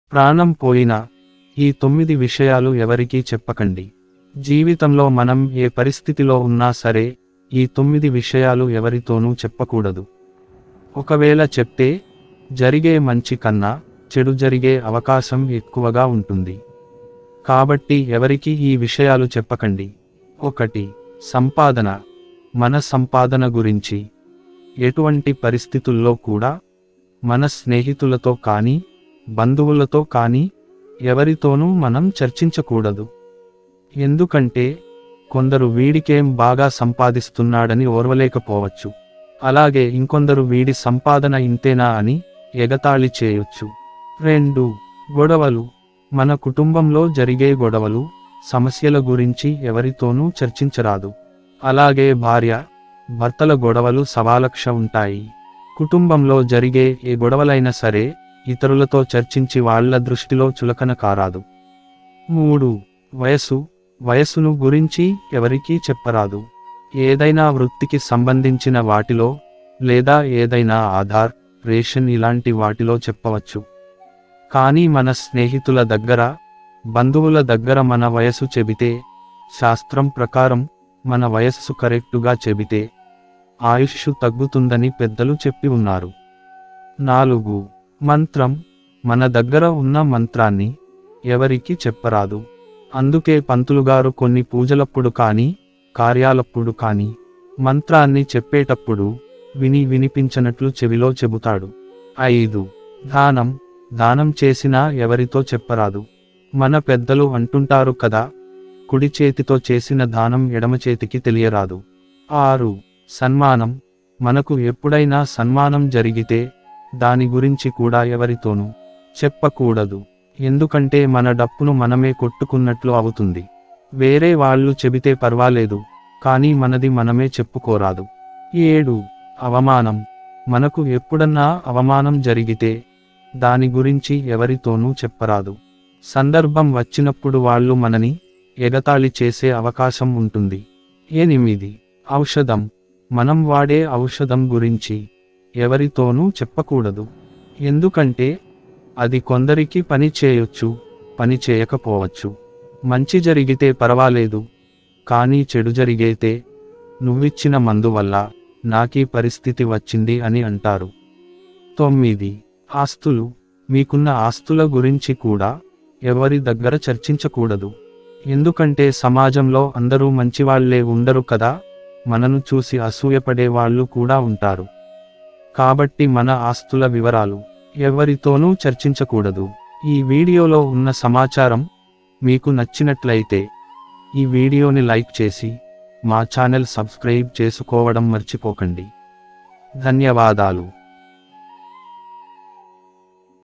ప్రాణం పోయినా ఈ తొమ్మిది విషయాలు ఎవరికీ చెప్పకండి జీవితంలో మనం ఏ పరిస్థితిలో ఉన్నా సరే ఈ తొమ్మిది విషయాలు ఎవరితోనూ చెప్పకూడదు ఒకవేళ చెప్తే జరిగే మంచి కన్నా చెడు జరిగే అవకాశం ఎక్కువగా ఉంటుంది కాబట్టి ఎవరికి ఈ విషయాలు చెప్పకండి ఒకటి సంపాదన మన సంపాదన గురించి ఎటువంటి పరిస్థితుల్లో కూడా మన స్నేహితులతో కానీ బంధువులతో కానీ ఎవరితోనూ మనం చర్చించకూడదు ఎందుకంటే కొందరు వీడికేం బాగా సంపాదిస్తున్నాడని ఓర్వలేకపోవచ్చు అలాగే ఇంకొందరు వీడి సంపాదన ఇంతేనా అని ఎగతాళి చేయొచ్చు రెండు గొడవలు మన కుటుంబంలో జరిగే గొడవలు సమస్యల గురించి ఎవరితోనూ చర్చించరాదు అలాగే భార్య భర్తల గొడవలు సవాలక్ష ఉంటాయి కుటుంబంలో జరిగే ఏ గొడవలైనా సరే ఇతరులతో చర్చించి వాళ్ళ దృష్టిలో చులకన కారాదు మూడు వయసు వయసును గురించి ఎవరికీ చెప్పరాదు ఏదైనా వృత్తికి సంబంధించిన వాటిలో లేదా ఏదైనా ఆధార్ రేషన్ ఇలాంటి వాటిలో చెప్పవచ్చు కానీ మన స్నేహితుల దగ్గర బంధువుల దగ్గర మన వయసు చెబితే శాస్త్రం ప్రకారం మన వయస్సు కరెక్టుగా చెబితే ఆయుష్ తగ్గుతుందని పెద్దలు చెప్పి ఉన్నారు నాలుగు మంత్రం మన దగ్గర ఉన్న మంత్రాన్ని ఎవరికి చెప్పరాదు అందుకే పంతులుగారు కొన్ని పూజలప్పుడు కానీ కార్యాలప్పుడు కానీ మంత్రాన్ని చెప్పేటప్పుడు విని వినిపించనట్లు చెవిలో చెబుతాడు ఐదు దానం దానం చేసినా ఎవరితో చెప్పరాదు మన పెద్దలు అంటుంటారు కదా కుడి చేతితో చేసిన దానం ఎడమ చేతికి తెలియరాదు ఆరు సన్మానం మనకు ఎప్పుడైనా సన్మానం జరిగితే దాని గురించి కూడా ఎవరితోనూ చెప్పకూడదు ఎందుకంటే మన డప్పును మనమే కొట్టుకున్నట్లు అవుతుంది వేరే వాళ్ళు చెబితే పర్వాలేదు కానీ మనది మనమే చెప్పుకోరాదు ఏడు అవమానం మనకు ఎప్పుడన్నా అవమానం జరిగితే దాని గురించి ఎవరితోనూ చెప్పరాదు సందర్భం వచ్చినప్పుడు వాళ్ళు మనని ఎగతాళి చేసే అవకాశం ఉంటుంది ఎనిమిది ఔషధం మనం వాడే ఔషధం గురించి ఎవరితోనూ చెప్పకూడదు ఎందుకంటే అది కొందరికి పని చేయొచ్చు పని చేయకపోవచ్చు మంచి జరిగితే పర్వాలేదు కానీ చెడు జరిగితే నువ్విచ్చిన మందు వల్ల నాకీ పరిస్థితి వచ్చింది అని అంటారు తొమ్మిది ఆస్తులు మీకున్న ఆస్తుల గురించి కూడా ఎవరి దగ్గర చర్చించకూడదు ఎందుకంటే సమాజంలో అందరూ మంచివాళ్లే ఉండరు కదా మనను చూసి అసూయపడే వాళ్ళు కూడా ఉంటారు కాబట్టి మన ఆస్తుల వివరాలు ఎవరితోనూ చర్చించకూడదు ఈ వీడియోలో ఉన్న సమాచారం మీకు నచ్చినట్లయితే ఈ వీడియోని లైక్ చేసి మా ఛానల్ సబ్స్క్రైబ్ చేసుకోవడం మర్చిపోకండి ధన్యవాదాలు